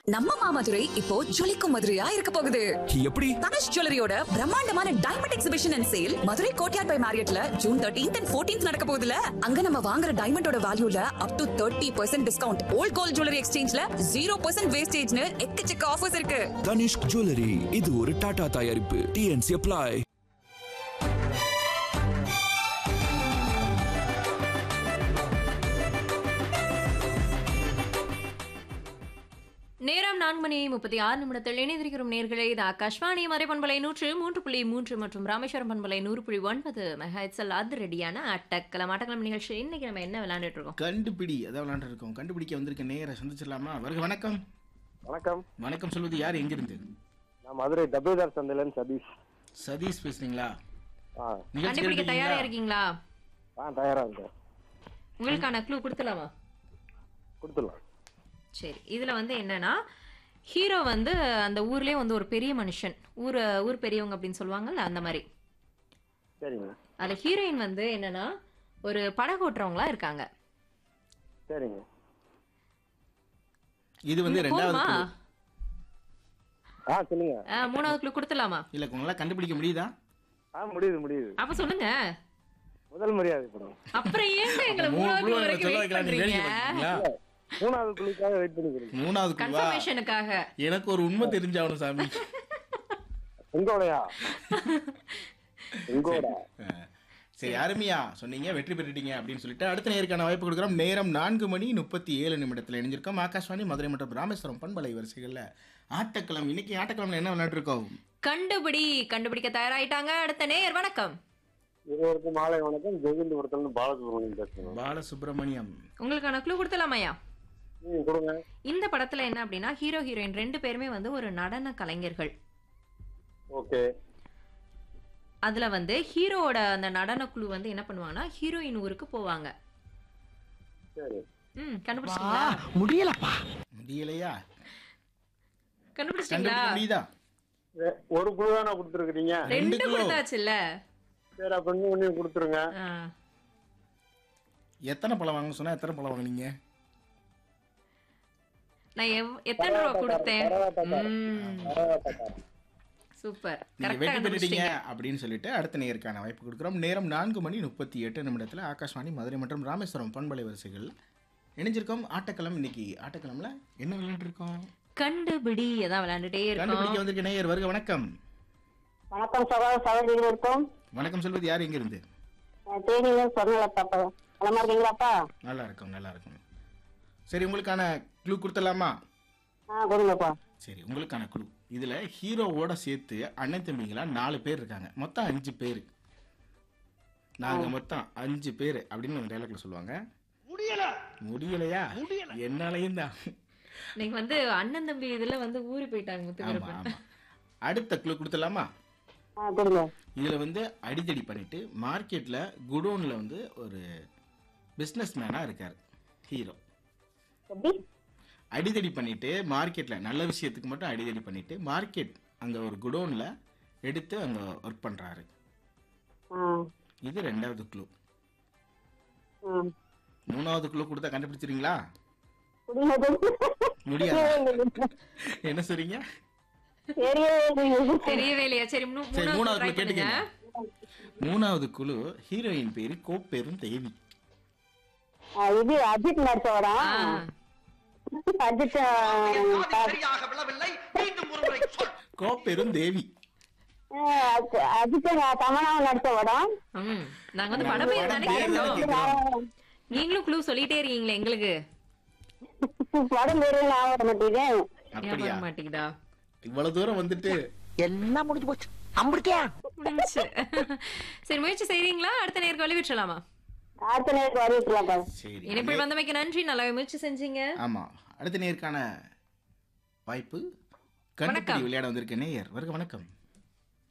நம்ம மாமதுரை இப்போ ஜொலிக்கும் மதுரையா இருக்க போகுது எப்படி தனுஷ் ஜுவல்லரியோட பிரம்மாண்டமான diamond exhibition and sale Madurai courtyard by மேரியட்ல ஜூன் தேர்ட்டீன்த் அண்ட் ஃபோர்டீன்த் நடக்க போகுதுல அங்க நம்ம வாங்குற டைமண்டோட வேல்யூல up to thirty percent discount old gold jewellery எக்ஸ்சேஞ்ச்ல ஜீரோ பர்சன்ட் வேஸ்டேஜ்னு எக்கச்சக்க ஆஃபர்ஸ் இருக்கு தனிஷ்க் ஜுவல்லரி இது ஒரு டாடா தயாரிப்பு டிஎன்சி அப்ளை நேரம் நான்கு மணி முப்பத்தி ஆறு நிமிடத்தில் இணைந்திருக்கிறோம் நேர்களே இது ஆகாஷ்வாணி மறைபண்பலை நூற்று மூன்று புள்ளி மூன்று மற்றும் ராமேஸ்வரம் பண்பலை நூறு புள்ளி ஒன்பது மெகாய்ச்சல் அது ரெடியான அட்டக்கலம் அட்டக்கலம் நிகழ்ச்சி இன்னைக்கு நம்ம என்ன விளையாண்டுட்டு இருக்கோம் கண்டுபிடி அதான் விளையாண்டு இருக்கோம் கண்டுபிடிக்க வந்திருக்க நேர சந்திச்சிடலாமா வருக வணக்கம் வணக்கம் வணக்கம் சொல்வது யார் எங்கிருந்து நான் மதுரை டபிள்யூஆர் சந்தையிலேருந்து சதீஷ் சதீஷ் பேசுறீங்களா ஆ நிகழ்ச்சி கண்டுபிடிக்க தயாரா கேட்டுருக்கீங்களா? இருக்கீங்களா ஆ தயாராக இருக்கேன் உங்களுக்கான க்ளூ கொடுத்துலாமா கொடுத்துடலாம் சரி இதுல வந்து என்னன்னா ஹீரோ வந்து அந்த ஊர்லயே வந்து ஒரு பெரிய மனுஷன் ஊர் ஊர் பெரியவங்க அப்படின்னு சொல்லுவாங்கல்ல அந்த மாதிரி சரிங்க அதுல ஹீரோயின் வந்து என்னன்னா ஒரு படகு ஓட்டுறவங்களா இருக்காங்க சரிங்க இது வந்து ரெண்டாவது போதுமா clue. ஆ சொல்லுங்க ஆ, மூணாவது க்ளூ கொடுத்துலாமா இல்ல உங்களால கண்டுபிடிக்க முடியுதா ஆ முடியுது முடியுது அப்ப சொல்லுங்க முதல் மரியாதை படம் அப்புறம் ஏங்க எங்களை மூணு மூணாவது clue clue வரைக்கும் சொல்ல வெயிட் வைக்கலாம், நீங்க பண்றீங்க வேடிக்கை பார்க்கறீங்களா? மூணாவது குழுக்காக வெயிட் பண்ணிக்கிறீங்க மூணாவது குழுவா கன்ஃபர்மேஷனுக்காக எனக்கு ஒரு உண்மை தெரிஞ்சாகணும் சாமி உங்களோடையா உங்களோட ஆ. சரி அருமையா சொன்னீங்க வெற்றி பெற்றுட்டீங்க அப்படின்னு சொல்லிட்டு அடுத்த நேருக்கான வாய்ப்பு கொடுக்குறோம் நேரம் நான்கு மணி முப்பத்தி ஏழு நிமிடத்தில் இணைஞ்சிருக்கோம் ஆகாஷ்வாணி மதுரை மற்றும் ராமேஸ்வரம் பண்பலை வரிசைகளில் ஆட்டக்கிழமை இன்னைக்கு ஆட்டக்கிழமை என்ன விளையாட்டுருக்கோம் கண்டுபிடி கண்டுபிடிக்க தயாராயிட்டாங்க அடுத்த நேயர் வணக்கம் இருவருக்கும் மாலை வணக்கம் ஜெயந்தபுரத்துலேருந்து பாலசுப்ரமணியம் பேசுகிறேன் பாலசுப்ரமணியம் உங்களுக்கான க்ளூ கொடுத்தலாமையா ம் கொடுங்க இந்த படத்துல என்ன அப்படின்னா ஹீரோ ஹீரோயின் ரெண்டு பேருமே வந்து ஒரு நடன கலைஞர்கள் ஓகே அதுல வந்து ஹீரோவோட அந்த நடன குழு வந்து என்ன பண்ணுவாங்கன்னா ஹீரோயின் ஊருக்கு போவாங்க சரி ம் கண்டுபிடிச்சிங்களா முடியலையா கண்டுபிடிச்சிங்களா கண்டுபிடிக்க முடியுதா ஏ, ஒரு குழு தானே கொடுத்துருக்குறீங்க ரெண்டு ரெண்டு clue. கொடுத்தாச்சுல்ல சரி அப்போ இன்னும் ஒன்றையும் கொடுத்துருங்க ஆ. எத்தனை பழம் வாங்க சொன்னா எத்தனை பழம் வாங்குனீங்க நான் எவ்- எத்தனை ரூபா கொடுத்தேன் ம். சூப்பர் நீங்க கரெக்டா வெற்றி பெற்றுட்டீங்க கண்டுபிடிச்சிட்டீங்க அப்படின்னு சொல்லிட்டு அடுத்த நேருக்கான வாய்ப்பு கொடுக்குறோம் நேரம் நான்கு மணி முப்பத்தி எட்டு நிமிடத்தில் ஆகாஷ்வாணி மதுரை மற்றும் ராமேஸ்வரம் பண்பலை வரிசைகள் இணைஞ்சிருக்கோம் ஆட்டக்களம் இன்னைக்கு ஆட்டக்களம்ல என்ன விளையாட்டு இருக்கோம் கண்டுபிடி அதான் விளையாண்டுட்டே கண்டுபிடிக்க இருக்கோம் வந்திருக்க நேயர் வருக வணக்கம் வணக்கம் சகோதர சகோதரிகள் இருக்கும் வணக்கம் சொல்வது யார் எங்க இருந்து தேனியில சொன்னலப்பா நலமா இருக்கீங்களாப்பா நல்லா இருக்கும் நல்லா இருக்கும் சரி உங்களுக்கான க்ளூ கொடுத்துடலாமா ஆ கொடுங்கப்பா சரி உங்களுக்கான க்ளூ இதுல ஹீரோவோட சேர்த்து அண்ணன் தம்பிங்களா நாலு பேர் இருக்காங்க மொத்தம் அஞ்சு பேர் நாங்க மொத்தம் அஞ்சு பேர் அப்படின்னு ஒரு டைலாக்ல சொல்லுவாங்க முடியலையா என்னாலையும் தான் நீங்க வந்து அண்ணன் தம்பி இதுல வந்து ஊறி போயிட்டாங்க ஆமா முத்துக்கருப்பன் ஆமா அடுத்த க்ளூ கொடுத்துடலாமா ஆ கொடுங்க இதுல வந்து அடிதடி பண்ணிட்டு மார்க்கெட்ல குடோன்ல வந்து ஒரு பிஸ்னஸ் மேனா இருக்காரு ஹீரோ எப்படி அடிதடி பண்ணிட்டு மார்க்கெட்ல நல்ல விஷயத்துக்கு மட்டும் அடிதடி பண்ணிட்டு மார்க்கெட் அங்க ஒரு குடோன்ல எடுத்து அங்க ஒர்க் பண்றாரு ஆ இது ரெண்டாவது க்ளூ ம் மூணாவது க்ளூ கொடுத்தா கண்டுபிடிச்சிருங்களா கொடுங்க முடியாது என்ன சொல்றீங்க தெரியவே இல்லையா சரி மூணு- சரி மூணாவது மூணாவது try க்ளூ பண்ணுங்க கேட்டுக்கங்க மூணாவது குழு ஹீரோயின் பேரு கோப்பெரும் தேவி இது அஜித் நடிச்ச படம் ஆ. அஜித் ஆ, கோப்பெரும் தேவி அஜி- அஜித் தமனாவும் நடிச்ச படம் ம் நாங்க வந்து படம் பேர் தானே படம் பேர் தானே கேட்டோம் கேட்டோம். நீங்களும் க்ளூ சொல்லிட்டே இருக்கீங்களே எங்களுக்கு படம் பேரு ஞாபகம் வர மாட்டேங்குது அப்படியா ஞாபகம் மாட்டேங்குதா இவ்வளவு தூரம் வந்துட்டு எல்லாம் முடிஞ்சு போச்சு அம்பிடிக்கா முடிஞ்சுச்சு சரி முயற்சி செய்றீங்களா அடுத்த நேருக்கு வழி விட்டுலாமா அடுத்த நேரத்துக்கு வரவேற்கலாம்ப்பா சரி இனிப்பில் வந்தமைக்கு நன்றி நல்லாவே முயற்சி செஞ்சீங்க ஆமா அடுத்த நேருக்கான வாய்ப்பு கண்டுபிடி விளையாட வந்திருக்க நேயர் வருக வணக்கம்